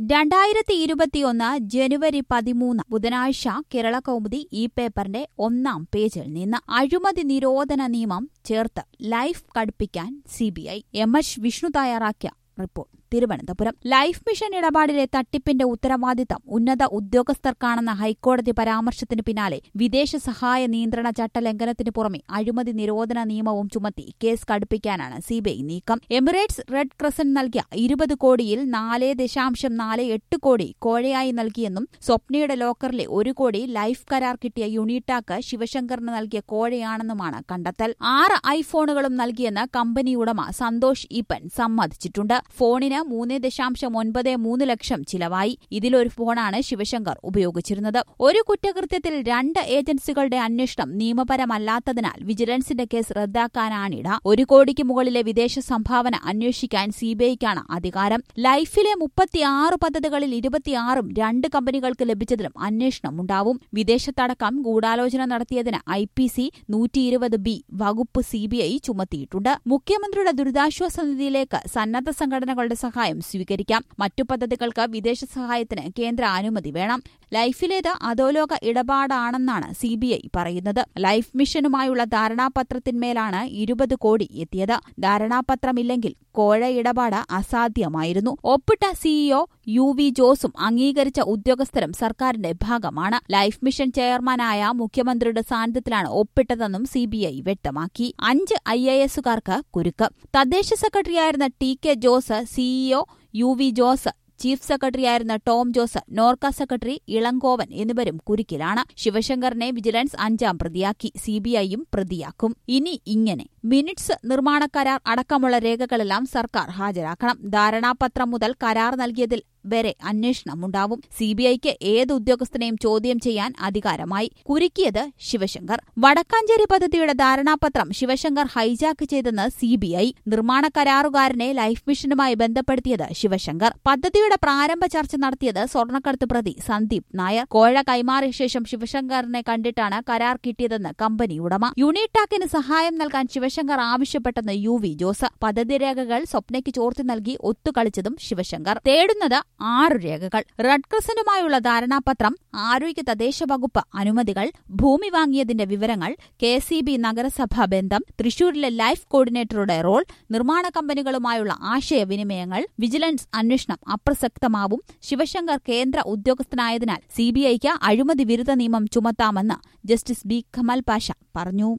രണ്ടായിരത്തി ഇരുപത്തിയൊന്ന് ജനുവരി പതിമൂന്ന് ബുധനാഴ്ച കേരള കൗമുദി ഈ പേപ്പറിന്റെ ഒന്നാം പേജിൽ നിന്ന് അഴിമതി നിരോധന നിയമം ചേർത്ത് ലൈഫ് കടുപ്പിക്കാൻ സിബിഐ എം എച്ച് വിഷ്ണു തയ്യാറാക്കിയ റിപ്പോർട്ട് തിരുവനന്തപുരം ലൈഫ് മിഷൻ ഇടപാടിലെ തട്ടിപ്പിന്റെ ഉത്തരവാദിത്തം ഉന്നത ഉദ്യോഗസ്ഥർക്കാണെന്ന ഹൈക്കോടതി പരാമർശത്തിന് പിന്നാലെ വിദേശ സഹായ നിയന്ത്രണ ചട്ടലംഘനത്തിന് പുറമെ അഴിമതി നിരോധന നിയമവും ചുമത്തി കേസ് കടുപ്പിക്കാനാണ് സിബിഐ നീക്കം എമിറേറ്റ്സ് റെഡ് ക്രസന്റ് നൽകിയ ഇരുപത് കോടിയിൽ നാല് ദശാംശം നാല് എട്ട് കോടി കോഴയായി നൽകിയെന്നും സ്വപ്നയുടെ ലോക്കറിലെ ഒരു കോടി ലൈഫ് കരാർ കിട്ടിയ യുണിടാക്ക് ശിവശങ്കറിന് നൽകിയ കോഴയാണെന്നുമാണ് കണ്ടെത്തൽ ആറ് ഐഫോണുകളും നൽകിയെന്ന് കമ്പനി ഉടമ സന്തോഷ് ഈപ്പൻ സമ്മതിച്ചിട്ടുണ്ട് ഫോണിന് മൂന്ന് ദശാംശം ഒൻപത് മൂന്ന് ലക്ഷം ചിലവായി ഇതിലൊരു ഫോണാണ് ശിവശങ്കർ ഉപയോഗിച്ചിരുന്നത് ഒരു കുറ്റകൃത്യത്തിൽ രണ്ട് ഏജൻസികളുടെ അന്വേഷണം നിയമപരമല്ലാത്തതിനാൽ വിജിലൻസിന്റെ കേസ് റദ്ദാക്കാനാണിട ഒരു കോടിക്ക് മുകളിലെ വിദേശ സംഭാവന അന്വേഷിക്കാൻ സിബിഐക്കാണ് അധികാരം ലൈഫിലെ മുപ്പത്തിയാറ് പദ്ധതികളിൽ ഇരുപത്തിയാറും രണ്ട് കമ്പനികൾക്ക് ലഭിച്ചതിലും അന്വേഷണം ഉണ്ടാവും വിദേശത്തടക്കം ഗൂഢാലോചന നടത്തിയതിന് ഐ പി സി നൂറ്റിയിരുപത് ബി വകുപ്പ് സിബിഐ ചുമത്തിയിട്ടുണ്ട് മുഖ്യമന്ത്രിയുടെ ദുരിതാശ്വാസ നിധിയിലേക്ക് സന്നദ്ധ സംഘടനകളുടെ സഹായം സ്വീകരിക്കാം മറ്റു പദ്ധതികൾക്ക് വിദേശ സഹായത്തിന് കേന്ദ്ര അനുമതി വേണം ലൈഫിലേത് അധോലോക ഇടപാടാണെന്നാണ് സിബിഐ പറയുന്നത് ലൈഫ് മിഷനുമായുള്ള ധാരണാപത്രത്തിന്മേലാണ് ഇരുപത് കോടി എത്തിയത് ധാരണാപത്രമില്ലെങ്കിൽ കോഴ ഇടപാട് അസാധ്യമായിരുന്നു ഒപ്പിട്ട സിഇഒ യു വി ജോസും അംഗീകരിച്ച ഉദ്യോഗസ്ഥരും സർക്കാരിന്റെ ഭാഗമാണ് ലൈഫ് മിഷൻ ചെയർമാനായ മുഖ്യമന്ത്രിയുടെ സാന്നിധ്യത്തിലാണ് ഒപ്പിട്ടതെന്നും സിബിഐ വ്യക്തമാക്കി അഞ്ച് ഐ എ എസുകാർക്ക് കുരുക്ക് തദ്ദേശ സെക്രട്ടറിയായിരുന്ന T K Jose CEO U V Jose chief സെക്രട്ടറിയായിരുന്ന ടോം ജോസ് നോർക്ക സെക്രട്ടറി ഇളങ്കോവൻ എന്നിവരും കുരുക്കിലാണ് ശിവശങ്കറിനെ വിജിലൻസ് അഞ്ചാം പ്രതിയാക്കി സിബിഐയും പ്രതിയാക്കും ഇനി ഇങ്ങനെ മിനിറ്റ്സ് നിർമ്മാണ കരാർ അടക്കമുള്ള രേഖകളെല്ലാം സർക്കാർ ഹാജരാക്കണം ധാരണാപത്രം മുതൽ കരാർ നൽകിയതിൽ വരെ അന്വേഷണമുണ്ടാവും സിബിഐക്ക് ഏത് ഉദ്യോഗസ്ഥനെയും ചോദ്യം ചെയ്യാൻ അധികാരമായി കുരുക്കിയത് ശിവശങ്കർ വടക്കാഞ്ചേരി പദ്ധതിയുടെ ധാരണാപത്രം ശിവശങ്കർ ഹൈജാക്ക് ചെയ്തെന്ന് സിബിഐ നിർമ്മാണ കരാറുകാരനെ ലൈഫ് മിഷനുമായി ബന്ധപ്പെടുത്തിയത് ശിവശങ്കർ പദ്ധതിയുടെ പ്രാരംഭ ചർച്ച നടത്തിയത് സ്വർണ്ണക്കടത്ത് പ്രതി സന്ദീപ് നായർ കോഴ കൈമാറിയ ശേഷം ശിവശങ്കറിനെ കണ്ടിട്ടാണ് കരാർ കിട്ടിയതെന്ന് കമ്പനി ഉടമ യൂണിടാക്കിന് സഹായം നൽകാൻ ശിവശങ്കർ ആവശ്യപ്പെട്ടെന്ന് യു വി ജോസ് പദ്ധതി രേഖകൾ സ്വപ്നയ്ക്ക് ചോർത്തി നൽകി ഒത്തുകളിച്ചതും ശിവശങ്കർ തേടുന്നത് ആറ് രേഖകൾ റെഡ് ക്രസന്റുമായുള്ള ധാരണാപത്രം ആരോഗ്യ തദ്ദേശ വകുപ്പ് അനുമതികൾ ഭൂമി വാങ്ങിയതിന്റെ വിവരങ്ങൾ കെ സി ബി നഗരസഭാ ബന്ധം തൃശൂരിലെ ലൈഫ് കോർഡിനേറ്ററുടെ റോൾ നിർമ്മാണ കമ്പനികളുമായുള്ള ആശയവിനിമയങ്ങൾ വിജിലൻസ് അന്വേഷണം അപ്രസക്തമാവും ശിവശങ്കർ കേന്ദ്ര ഉദ്യോഗസ്ഥനായതിനാൽ സിബിഐക്ക് അഴിമതി വിരുദ്ധ നിയമം ചുമത്താമെന്ന് ജസ്റ്റിസ് ബി കമൽ പാഷ പറഞ്ഞു